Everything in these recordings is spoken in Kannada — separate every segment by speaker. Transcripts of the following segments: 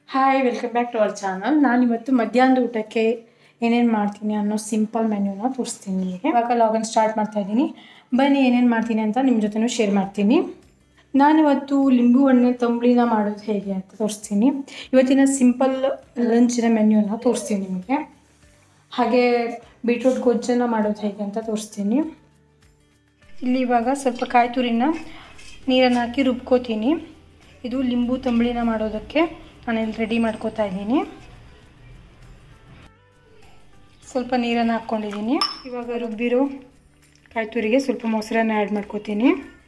Speaker 1: hi welcome back to our channel ನಾನಿವತ್ತು ಮಧ್ಯಾಹ್ನದ ಊಟಕ್ಕೆ ಏನೇನು ಮಾಡ್ತೀನಿ ಅನ್ನೋ ಸಿಂಪಲ್ ಮೆನ್ಯೂನ ತೋರಿಸ್ತೀನಿ ನಿಮಗೆ ಇವಾಗ ಲಾಗನ್ ಸ್ಟಾರ್ಟ್ ಮಾಡ್ತಾ ಇದ್ದೀನಿ ಬನ್ನಿ ಏನೇನು ಮಾಡ್ತೀನಿ ಅಂತ ನಿಮ್ಮ ಜೊತೆನೂ ಶೇರ್ ಮಾಡ್ತೀನಿ ನಾನಿವತ್ತು ಲಿಂಬು ಹಣ್ಣು ತಂಬುಳಿನ ಮಾಡೋದು ಹೇಗೆ ಅಂತ ತೋರಿಸ್ತೀನಿ ಇವತ್ತಿನ ಸಿಂಪಲ್ ಲಂಚಿನ ಮೆನ್ಯೂನ ತೋರಿಸ್ತೀನಿ ನಿಮಗೆ ಹಾಗೆ ಬೀಟ್ರೂಟ್ ಗೊಜ್ಜನ್ನು ಮಾಡೋದು ಹೇಗೆ ಅಂತ ತೋರಿಸ್ತೀನಿ ಇಲ್ಲಿ ಇವಾಗ ಸ್ವಲ್ಪ ಕಾಯಿ ತುರಿನ ನೀರನ್ನು ಹಾಕಿ ರುಬ್ಕೋತೀನಿ ಇದು ಲಿಂಬು ತಂಬುಳಿನ ಮಾಡೋದಕ್ಕೆ ನಾನಿಲ್ಲಿ ರೆಡಿ ಮಾಡ್ಕೋತಾ ಇದ್ದೀನಿ ಸ್ವಲ್ಪ ನೀರನ್ನು ಹಾಕ್ಕೊಂಡಿದ್ದೀನಿ ಇವಾಗ ರುಬ್ಬಿರೋ ಕಾಯಿ ತುರಿಗೆ ಸ್ವಲ್ಪ ಮೊಸರನ್ನ ಆ್ಯಡ್ ಮಾಡ್ಕೋತೀನಿ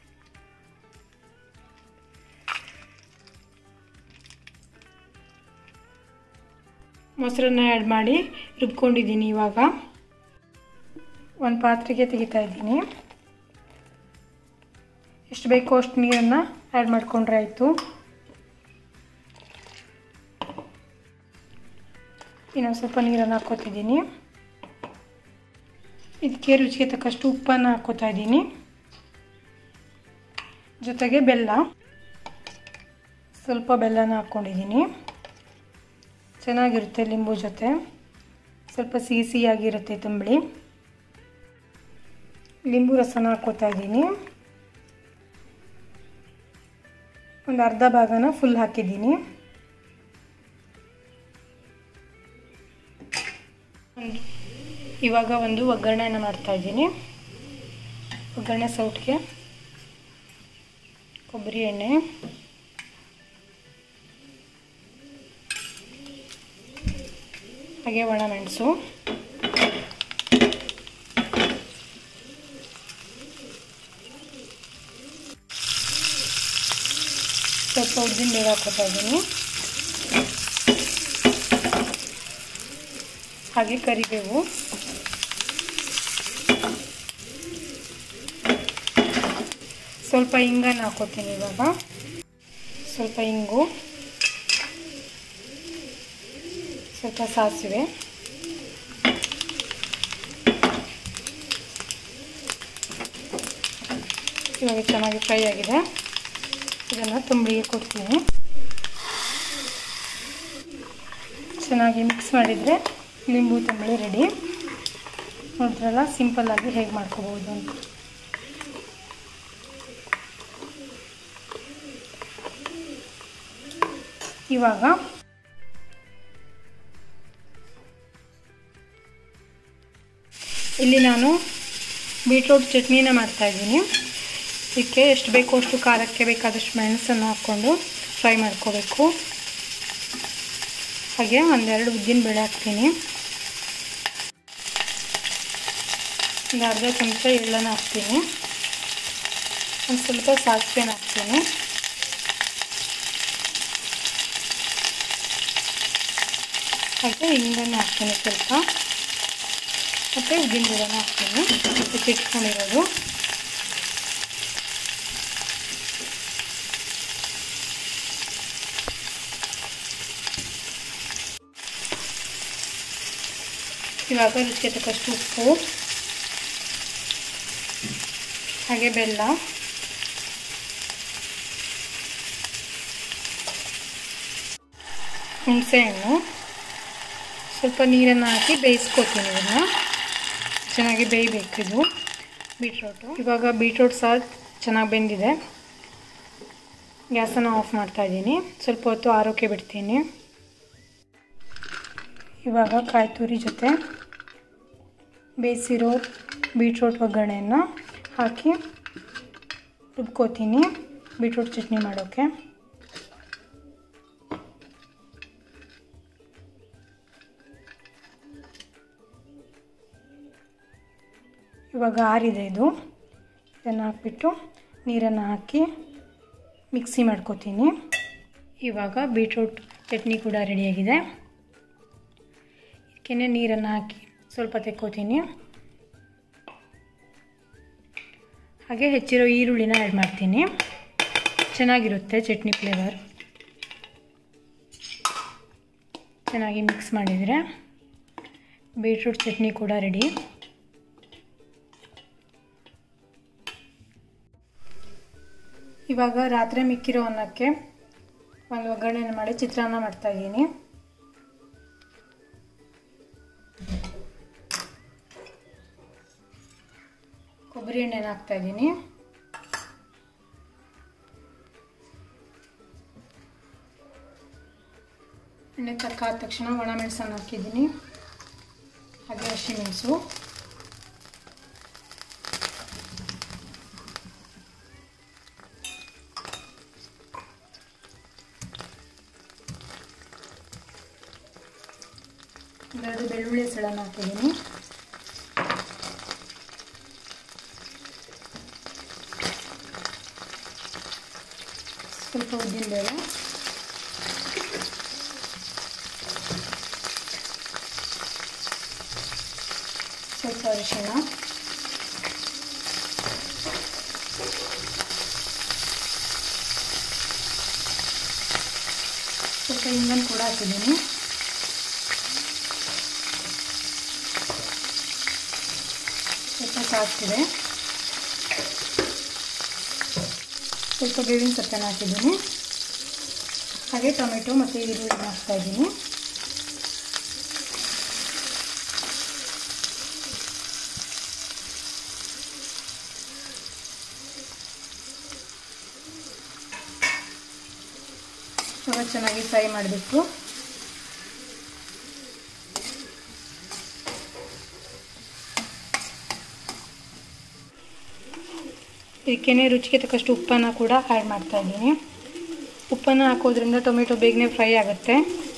Speaker 1: ಮೊಸರನ್ನ ಆ್ಯಡ್ ಮಾಡಿ ರುಬ್ಕೊಂಡಿದ್ದೀನಿ ಇವಾಗ ಒಂದು ಪಾತ್ರೆಗೆ ತೆಗಿತಾ ಇದ್ದೀನಿ ಎಷ್ಟು ಬೇಕೋ ಅಷ್ಟು ನೀರನ್ನು ಆ್ಯಡ್ ಮಾಡಿಕೊಂಡ್ರೆ ಆಯಿತು ಇನ್ನೊಂದು ಸ್ವಲ್ಪ ನೀರನ್ನು ಹಾಕ್ಕೋತಿದ್ದೀನಿ ಇದಕ್ಕೆ ರುಚಿಗೆ ತಕ್ಕಷ್ಟು ಉಪ್ಪನ್ನು ಹಾಕ್ಕೋತಾ ಇದ್ದೀನಿ ಜೊತೆಗೆ ಬೆಲ್ಲ ಸ್ವಲ್ಪ ಬೆಲ್ಲನ ಹಾಕ್ಕೊಂಡಿದ್ದೀನಿ ಚೆನ್ನಾಗಿರುತ್ತೆ ಲಿಂಬು ಜೊತೆ ಸ್ವಲ್ಪ ಸಿಹಿ ಸಿಹಿಯಾಗಿರುತ್ತೆ ತಂಬಳಿ ಲಿಂಬು ರಸನ ಹಾಕ್ಕೋತಾ ಇದ್ದೀನಿ ಒಂದು ಅರ್ಧ ಭಾಗನ ಫುಲ್ ಹಾಕಿದ್ದೀನಿ ಇವಾಗ ಒಂದು ಒಗ್ಗರಣೆನ ಮಾಡ್ತಾ ಇದ್ದೀನಿ ಒಗ್ಗರಣೆ ಸೌಟ್ಗೆ ಕೊಬ್ಬರಿ ಎಣ್ಣೆ ಹಾಗೆ ಒಣಮೆಣಸು ಸ್ವಲ್ಪ ಉದ್ದಿನ ಬೇಳೆ ಹಾಕೋತಾ ಇದ್ದೀನಿ ಹಾಗೆ ಕರಿಬೇವು ಸ್ವಲ್ಪ ಹಿಂಗನ್ನು ಹಾಕೋತೀನಿ ಇವಾಗ ಸ್ವಲ್ಪ ಹಿಂಗು ಸ್ವಲ್ಪ ಸಾಸಿವೆ ಇವಾಗ ಚೆನ್ನಾಗಿ ಫ್ರೈ ಆಗಿದೆ ಇದನ್ನು ತಂಬಳಿಗೆ ಕೊಡ್ತೀನಿ ಚೆನ್ನಾಗಿ ಮಿಕ್ಸ್ ಮಾಡಿದರೆ ಲಿಂಬು ತಂಬಳಿ ರೆಡಿ ನೋಡಿದ್ರಲ್ಲ ಸಿಂಪಲ್ಲಾಗಿ ಹೇಗೆ ಮಾಡ್ಕೋಬೋದು ಅಂತ ಇವಾಗ ಇಲ್ಲಿ ನಾನು ಬೀಟ್ರೂಟ್ ಚಟ್ನಿನ ಮಾಡ್ತಾಯಿದ್ದೀನಿ ಇದಕ್ಕೆ ಎಷ್ಟು ಬೇಕೋ ಅಷ್ಟು ಖಾರಕ್ಕೆ ಬೇಕಾದಷ್ಟು ಮೆಣಸನ್ನು ಹಾಕ್ಕೊಂಡು ಫ್ರೈ ಮಾಡ್ಕೋಬೇಕು ಹಾಗೆ ಒಂದೆರಡು ಉದ್ದಿನ ಬೇಳೆ ಹಾಕ್ತೀನಿ ಒಂದು ಅರ್ಧ ಚಮಚ ಎಳ್ಳನ್ನು ಹಾಕ್ತೀನಿ ಒಂದು ಸ್ವಲ್ಪ ಸಾಸಿವೆನ ಹಾಕ್ತೀನಿ ಹಾಗೆ ಹಿಂಗನ್ನು ಹಾಕ್ತೀನಿ ಸ್ವಲ್ಪ ಮತ್ತು ಉದ್ದಿನ ಬೇಳೆನ ಹಾಕ್ತೀನಿ ಇಟ್ಕೊಂಡಿರೋದು ಇವಾಗ ರುಚಿಗೆ ತಕ್ಕಷ್ಟು ಉಪ್ಪು ಹಾಗೆ ಬೆಲ್ಲ ಹುಣಸೆಹಣ್ಣು ಸ್ವಲ್ಪ ನೀರನ್ನು ಹಾಕಿ ಬೇಯಿಸ್ಕೊತೀನಿ ಇದನ್ನು ಚೆನ್ನಾಗಿ ಬೇಯಬೇಕು ಇದು ಬೀಟ್ರೋಟು ಇವಾಗ ಬೀಟ್ರೋಟ್ ಸಹ ಚೆನ್ನಾಗಿ ಬೆಂದಿದೆ ಗ್ಯಾಸನ್ನು ಆಫ್ ಮಾಡ್ತಾ ಇದ್ದೀನಿ ಸ್ವಲ್ಪ ಹೊತ್ತು ಆರೋಗ್ಯ ಬಿಡ್ತೀನಿ ಇವಾಗ ಕಾಯಿ ತುರಿ ಜೊತೆ ಬೇಯಿಸಿರೋ ಬೀಟ್ರೋಟ್ ಒಗ್ಗರಣೆಯನ್ನು ಹಾಕಿ ರುಬ್ಕೋತೀನಿ ಬೀಟ್ರೋಟ್ ಚಟ್ನಿ ಮಾಡೋಕ್ಕೆ ಇವಾಗ ಆರಿದೆ ಇದು ಇದನ್ನು ಹಾಕ್ಬಿಟ್ಟು ನೀರನ್ನು ಹಾಕಿ ಮಿಕ್ಸಿ ಮಾಡ್ಕೋತೀನಿ ಇವಾಗ ಬೀಟ್ರೂಟ್ ಚಟ್ನಿ ಕೂಡ ರೆಡಿಯಾಗಿದೆ ಇದಕ್ಕೆ ನೀರನ್ನು ಹಾಕಿ ಸ್ವಲ್ಪ ತೆಕ್ಕೋತೀನಿ ಹಾಗೆ ಹೆಚ್ಚಿರೋ ಈರುಳ್ಳಿನ ಆ್ಯಡ್ ಮಾಡ್ತೀನಿ ಚೆನ್ನಾಗಿರುತ್ತೆ ಚಟ್ನಿ ಫ್ಲೇವರ್ ಚೆನ್ನಾಗಿ ಮಿಕ್ಸ್ ಮಾಡಿದರೆ ಬೀಟ್ರೂಟ್ ಚಟ್ನಿ ಕೂಡ ರೆಡಿ ಇವಾಗ ರಾತ್ರಿ ಮಿಕ್ಕಿರೋ ಅನ್ನಕ್ಕೆ ಒಂದು ಒಗ್ಗರಣೆನ ಮಾಡಿ ಚಿತ್ರಾನ್ನ ಮಾಡ್ತಾಯಿದ್ದೀನಿ ಕೊಬ್ಬರಿ ಎಣ್ಣೆನ ಹಾಕ್ತಾಯಿದ್ದೀನಿ ಎಣ್ಣೆ ತಕ್ಕಾದ ತಕ್ಷಣ ಒಣ ಮೆಣಸನ್ನು ಹಾಕಿದ್ದೀನಿ ಹಾಗೆ ಹಸಿಮೆಣಸು ಎರಡು ಬೆಳ್ಳುಳ್ಳಿ ಸೆಳನ್ನು ಹಾಕಿದ್ದೀನಿ ಸ್ವಲ್ಪ ಉದ್ದಿನಬೇಳೆ ಸ್ವಲ್ಪ ಅರಿಶಿಣ ಸ್ವಲ್ಪ ಇಂಗನ್ ಕೂಡ ಹಾಕಿದ್ದೀನಿ ಸ್ವಲ್ಪ ಸಾಕ್ತಿದೆ ಸ್ವಲ್ಪ ಬೇವಿನ ಸೊಪ್ಪನ್ನು ಹಾಕಿದ್ದೀನಿ ಹಾಗೆ ಟೊಮೆಟೊ ಮತ್ತು ಈರುಳ್ಳಿ ಹಾಕ್ತಾ ಇದ್ದೀನಿ ಇವಾಗ ಚೆನ್ನಾಗಿ ಫ್ರೈ ಮಾಡಬೇಕು ಇದಕ್ಕೇ ರುಚಿಗೆ ತಕ್ಕಷ್ಟು ಉಪ್ಪನ್ನು ಕೂಡ ಆ್ಯಡ್ ಮಾಡ್ತಾ ಇದ್ದೀನಿ ಉಪ್ಪನ್ನು ಹಾಕೋದ್ರಿಂದ ಟೊಮೆಟೊ ಬೇಗನೆ ಫ್ರೈ ಆಗುತ್ತೆ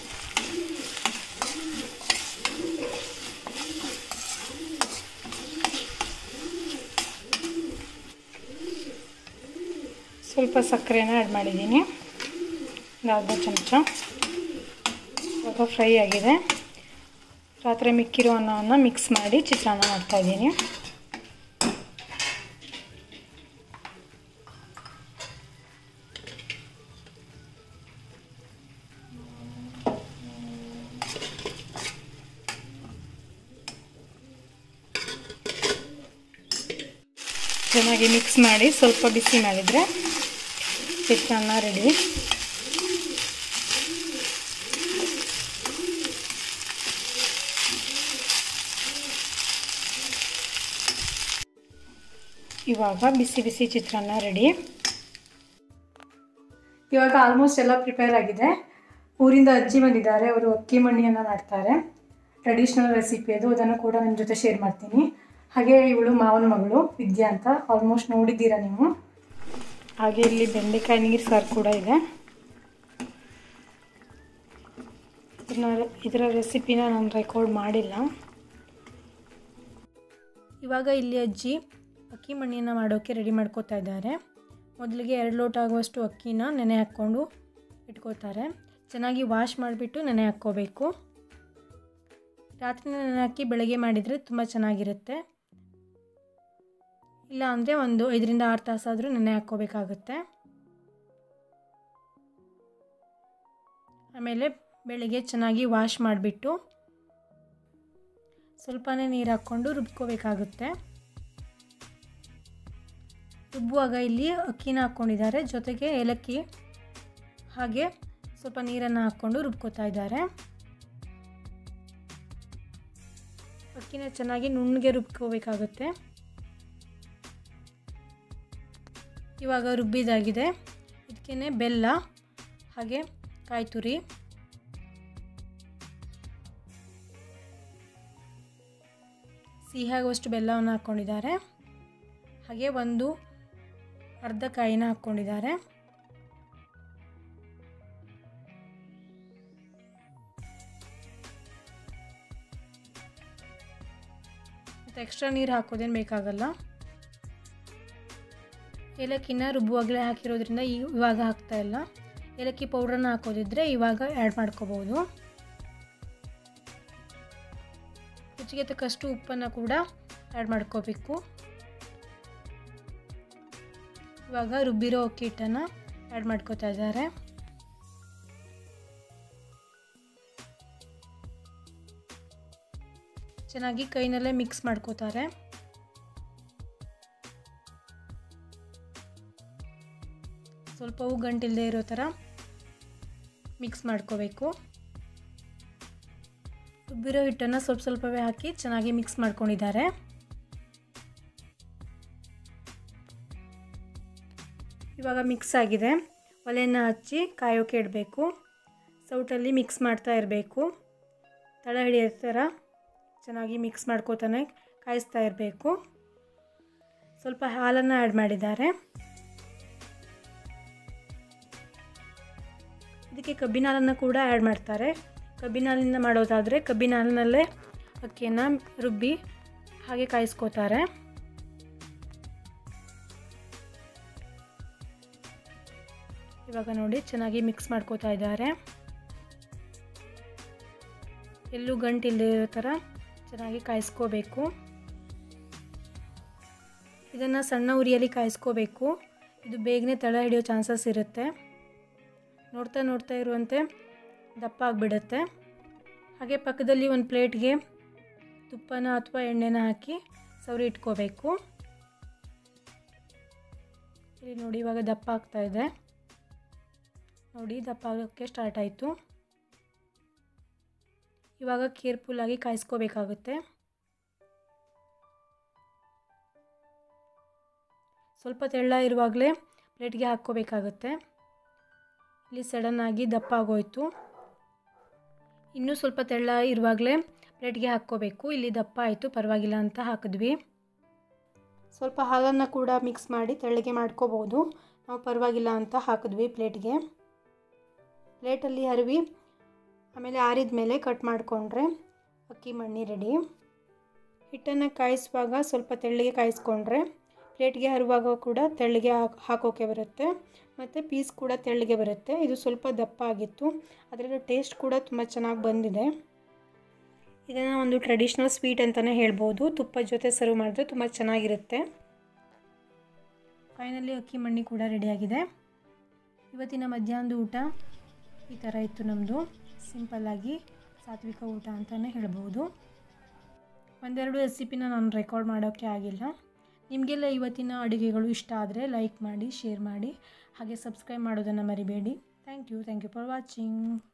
Speaker 1: ಸ್ವಲ್ಪ ಸಕ್ಕರೆನ ಆ್ಯಡ್ ಮಾಡಿದ್ದೀನಿ ಒಂದು ಅರ್ಧ ಚಮಚ ಇವಾಗ ಫ್ರೈ ಆಗಿದೆ ರಾತ್ರಿ ಮಿಕ್ಕಿರೋ ಅನ್ನವನ್ನು ಮಿಕ್ಸ್ ಮಾಡಿ ಚಿತ್ರಾನ್ನ ಮಾಡ್ತಾಯಿದ್ದೀನಿ ಚೆನ್ನಾಗಿ ಮಿಕ್ಸ್ ಮಾಡಿ ಸ್ವಲ್ಪ ಬಿಸಿ ಮಾಡಿದರೆ ಚಿತ್ರಾನ್ನ ರೆಡಿ ಇವಾಗ ಬಿಸಿ ಬಿಸಿ ಚಿತ್ರಾನ್ನ ರೆಡಿ ಇವಾಗ ಆಲ್ಮೋಸ್ಟ್ ಎಲ್ಲ ಪ್ರಿಪೇರ್ ಆಗಿದೆ ಊರಿಂದ ಅಜ್ಜಿ ಬಂದಿದ್ದಾರೆ ಅವರು ಅಕ್ಕಿ ಮಣ್ಣಿಯನ್ನು ಮಾಡ್ತಾರೆ ಟ್ರೆಡಿಷ್ನಲ್ ರೆಸಿಪಿ ಅದು ಅದನ್ನು ಕೂಡ ನಿಮ್ಮ ಜೊತೆ ಶೇರ್ ಮಾಡ್ತೀನಿ ಹಾಗೆ ಇವಳು ಮಾವನ ಮಗಳು ವಿದ್ಯಾ ಅಂತ ಆಲ್ಮೋಸ್ಟ್ ನೋಡಿದ್ದೀರಾ ನೀವು ಹಾಗೆ ಇಲ್ಲಿ ಬೆಂಡೆಕಾಯಿ ನೀರು ಸಾರು ಕೂಡ ಇದೆ ಇದನ್ನ ಇದರ ರೆಸಿಪಿನ ನಾನು ರೆಕಾರ್ಡ್ ಮಾಡಿಲ್ಲ ಇವಾಗ ಇಲ್ಲಿ ಅಜ್ಜಿ ಅಕ್ಕಿ ಮಣ್ಣಿಯನ್ನು ಮಾಡೋಕ್ಕೆ ರೆಡಿ ಮಾಡ್ಕೋತಾ ಇದ್ದಾರೆ ಮೊದಲಿಗೆ ಎರಡು ಲೋಟ ಆಗುವಷ್ಟು ಅಕ್ಕಿನ ನೆನೆ ಹಾಕ್ಕೊಂಡು ಇಟ್ಕೋತಾರೆ ಚೆನ್ನಾಗಿ ವಾಶ್ ಮಾಡಿಬಿಟ್ಟು ನೆನೆ ಹಾಕ್ಕೋಬೇಕು ರಾತ್ರಿ ನೆನೆ ಹಾಕಿ ಬೆಳಗ್ಗೆ ಮಾಡಿದರೆ ತುಂಬ ಚೆನ್ನಾಗಿರುತ್ತೆ ಇಲ್ಲ ಅಂದರೆ ಒಂದು ಐದರಿಂದ ಆರು ತಾಸಾದರೂ ನೆನೆ ಹಾಕ್ಕೋಬೇಕಾಗುತ್ತೆ ಆಮೇಲೆ ಬೆಳಗ್ಗೆ ಚೆನ್ನಾಗಿ ವಾಶ್ ಮಾಡಿಬಿಟ್ಟು ಸ್ವಲ್ಪನೇ ನೀರು ಹಾಕ್ಕೊಂಡು ರುಬ್ಕೋಬೇಕಾಗುತ್ತೆ ರುಬ್ಬುವಾಗ ಇಲ್ಲಿ ಅಕ್ಕಿನ ಹಾಕ್ಕೊಂಡಿದ್ದಾರೆ ಜೊತೆಗೆ ಏಲಕ್ಕಿ ಹಾಗೆ ಸ್ವಲ್ಪ ನೀರನ್ನು ಹಾಕ್ಕೊಂಡು ರುಬ್ಕೋತಾ ಇದ್ದಾರೆ ಅಕ್ಕಿನ ಚೆನ್ನಾಗಿ ನುಣ್ಣಗೆ ರುಬ್ಕೋಬೇಕಾಗುತ್ತೆ ಇವಾಗ ರುಬ್ಬಿದಾಗಿದೆ ಇದಕ್ಕೇ ಬೆಲ್ಲ ಹಾಗೆ ಕಾಯಿ ತುರಿ ಸಿಹಿಯಾಗುವಷ್ಟು ಬೆಲ್ಲವನ್ನು ಹಾಕ್ಕೊಂಡಿದ್ದಾರೆ ಹಾಗೆ ಒಂದು ಅರ್ಧ ಕಾಯಿನ ಹಾಕ್ಕೊಂಡಿದ್ದಾರೆ ಮತ್ತು ಎಕ್ಸ್ಟ್ರಾ ನೀರು ಹಾಕೋದೇನು ಬೇಕಾಗಲ್ಲ ಏಲಕ್ಕಿನ ರುಬ್ಬುವಾಗಲೇ ಹಾಕಿರೋದ್ರಿಂದ ಈ ಇವಾಗ ಹಾಕ್ತಾ ಇಲ್ಲ ಏಲಕ್ಕಿ ಪೌಡ್ರನ್ನ ಹಾಕೋದಿದ್ರೆ ಇವಾಗ ಆ್ಯಡ್ ಮಾಡ್ಕೋಬೋದು ರುಚಿಗೆ ತಕ್ಕಷ್ಟು ಉಪ್ಪನ್ನು ಕೂಡ ಆ್ಯಡ್ ಮಾಡ್ಕೋಬೇಕು ಇವಾಗ ರುಬ್ಬಿರೋ ಅಕ್ಕಿ ಹಿಟ್ಟನ್ನು ಆ್ಯಡ್ ಮಾಡ್ಕೋತಾ ಇದ್ದಾರೆ ಚೆನ್ನಾಗಿ ಕೈನಲ್ಲೇ ಮಿಕ್ಸ್ ಮಾಡ್ಕೋತಾರೆ ಸ್ವಲ್ಪವೂ ಗಂಟಿಲ್ಲದೆ ಇರೋ ಥರ ಮಿಕ್ಸ್ ಮಾಡ್ಕೋಬೇಕು ರುಬ್ಬಿರೋ ಹಿಟ್ಟನ್ನು ಸ್ವಲ್ಪ ಸ್ವಲ್ಪವೇ ಹಾಕಿ ಚೆನ್ನಾಗಿ ಮಿಕ್ಸ್ ಮಾಡ್ಕೊಂಡಿದ್ದಾರೆ ಇವಾಗ ಮಿಕ್ಸ್ ಆಗಿದೆ ಒಲೆಯನ್ನು ಹಚ್ಚಿ ಕಾಯೋಕೆ ಇಡಬೇಕು ಸೌಟಲ್ಲಿ ಮಿಕ್ಸ್ ಮಾಡ್ತಾ ಇರಬೇಕು ತಳ ಹಿಡಿಯೋ ಥರ ಚೆನ್ನಾಗಿ ಮಿಕ್ಸ್ ಮಾಡ್ಕೋತಾನೆ ಕಾಯಿಸ್ತಾ ಇರಬೇಕು ಸ್ವಲ್ಪ ಹಾಲನ್ನು ಆ್ಯಡ್ ಮಾಡಿದ್ದಾರೆ ಇದಕ್ಕೆ ಕಬ್ಬಿನ ಹಾಲನ್ನು ಕೂಡ ಆ್ಯಡ್ ಮಾಡ್ತಾರೆ ಕಬ್ಬಿನ ಹಾಲಿಂದ ಮಾಡೋದಾದರೆ ಕಬ್ಬಿನ ಹಾಲಿನಲ್ಲೇ ಅಕ್ಕಿಯನ್ನು ರುಬ್ಬಿ ಹಾಗೆ ಕಾಯಿಸ್ಕೋತಾರೆ ಇವಾಗ ನೋಡಿ ಚೆನ್ನಾಗಿ ಮಿಕ್ಸ್ ಮಾಡ್ಕೋತಾ ಇದ್ದಾರೆ ಎಲ್ಲೂ ಗಂಟು ಇಲ್ಲದೆ ಇರೋ ಥರ ಚೆನ್ನಾಗಿ ಕಾಯಿಸ್ಕೋಬೇಕು ಇದನ್ನು ಸಣ್ಣ ಉರಿಯಲ್ಲಿ ಕಾಯಿಸ್ಕೋಬೇಕು ಇದು ಬೇಗನೆ ತಳ ಹಿಡಿಯೋ ಚಾನ್ಸಸ್ ಇರುತ್ತೆ ನೋಡ್ತಾ ನೋಡ್ತಾ ಇರುವಂತೆ ದಪ್ಪ ಆಗಿಬಿಡುತ್ತೆ ಹಾಗೆ ಪಕ್ಕದಲ್ಲಿ ಒಂದು ಪ್ಲೇಟ್ಗೆ ತುಪ್ಪನ ಅಥವಾ ಎಣ್ಣೆನ ಹಾಕಿ ಸವರಿ ಇಟ್ಕೋಬೇಕು ಇಲ್ಲಿ ನೋಡಿ ಇವಾಗ ದಪ್ಪ ಆಗ್ತಾ ಇದೆ ನೋಡಿ ದಪ್ಪ ಆಗೋಕ್ಕೆ ಸ್ಟಾರ್ಟ್ ಆಯಿತು ಇವಾಗ ಕೇರ್ಫುಲ್ಲಾಗಿ ಕಾಯಿಸ್ಕೋಬೇಕಾಗುತ್ತೆ ಸ್ವಲ್ಪ ತೆಳ್ಳ ಇರುವಾಗಲೇ ಪ್ಲೇಟ್ಗೆ ಹಾಕ್ಕೋಬೇಕಾಗುತ್ತೆ ಇಲ್ಲಿ ಸಡನ್ನಾಗಿ ದಪ್ಪ ಆಗೋಯ್ತು ಇನ್ನೂ ಸ್ವಲ್ಪ ತೆಳ್ಳ ಇರುವಾಗಲೇ ಪ್ಲೇಟ್ಗೆ ಹಾಕ್ಕೋಬೇಕು ಇಲ್ಲಿ ದಪ್ಪ ಆಯಿತು ಪರವಾಗಿಲ್ಲ ಅಂತ ಹಾಕಿದ್ವಿ ಸ್ವಲ್ಪ ಹಾಲನ್ನು ಕೂಡ ಮಿಕ್ಸ್ ಮಾಡಿ ತೆಳ್ಳಗೆ ಮಾಡ್ಕೋಬೋದು ನಾವು ಪರವಾಗಿಲ್ಲ ಅಂತ ಹಾಕಿದ್ವಿ ಪ್ಲೇಟ್ಗೆ ಪ್ಲೇಟಲ್ಲಿ ಹರಿವಿ ಆಮೇಲೆ ಆರಿದ ಮೇಲೆ ಕಟ್ ಮಾಡಿಕೊಂಡ್ರೆ ಅಕ್ಕಿ ಮಣ್ಣಿ ರೆಡಿ ಹಿಟ್ಟನ್ನು ಕಾಯಿಸುವಾಗ ಸ್ವಲ್ಪ ತೆಳ್ಳಗೆ ಕಾಯಿಸ್ಕೊಂಡ್ರೆ ಪ್ಲೇಟ್ಗೆ ಹರುವಾಗ ಕೂಡ ತೆಳ್ಳಗೆ ಹಾಕೋಕೆ ಬರುತ್ತೆ ಮತ್ತು ಪೀಸ್ ಕೂಡ ತೆಳ್ಳಗೆ ಬರುತ್ತೆ ಇದು ಸ್ವಲ್ಪ ದಪ್ಪ ಆಗಿತ್ತು ಅದರ ಟೇಸ್ಟ್ ಕೂಡ ತುಂಬ ಚೆನ್ನಾಗಿ ಬಂದಿದೆ ಇದನ್ನು ಒಂದು ಟ್ರೆಡಿಷ್ನಲ್ ಸ್ವೀಟ್ ಅಂತಲೇ ಹೇಳ್ಬೋದು ತುಪ್ಪದ ಜೊತೆ ಸರ್ವ್ ಮಾಡಿದ್ರೆ ತುಂಬ ಚೆನ್ನಾಗಿರುತ್ತೆ ಫೈನಲಿ ಅಕ್ಕಿ ಮಣ್ಣಿ ಕೂಡ ರೆಡಿಯಾಗಿದೆ ಇವತ್ತಿನ ಮಧ್ಯಾಹ್ನದ ಊಟ ಈ ಥರ ಇತ್ತು ನಮ್ಮದು ಸಿಂಪಲ್ಲಾಗಿ ಸಾತ್ವಿಕ ಊಟ ಅಂತಲೇ ಹೇಳ್ಬೋದು ಒಂದೆರಡು ರೆಸಿಪಿನ ನಾನು ರೆಕಾರ್ಡ್ ಮಾಡೋಕ್ಕೆ ಆಗಿಲ್ಲ ನಿಮಗೆಲ್ಲ ಇವತ್ತಿನ ಅಡುಗೆಗಳು ಇಷ್ಟ ಆದರೆ ಲೈಕ್ ಮಾಡಿ ಶೇರ್ ಮಾಡಿ ಹಾಗೆ ಸಬ್ಸ್ಕ್ರೈಬ್ ಮಾಡೋದನ್ನು ಮರಿಬೇಡಿ thank you thank you for watching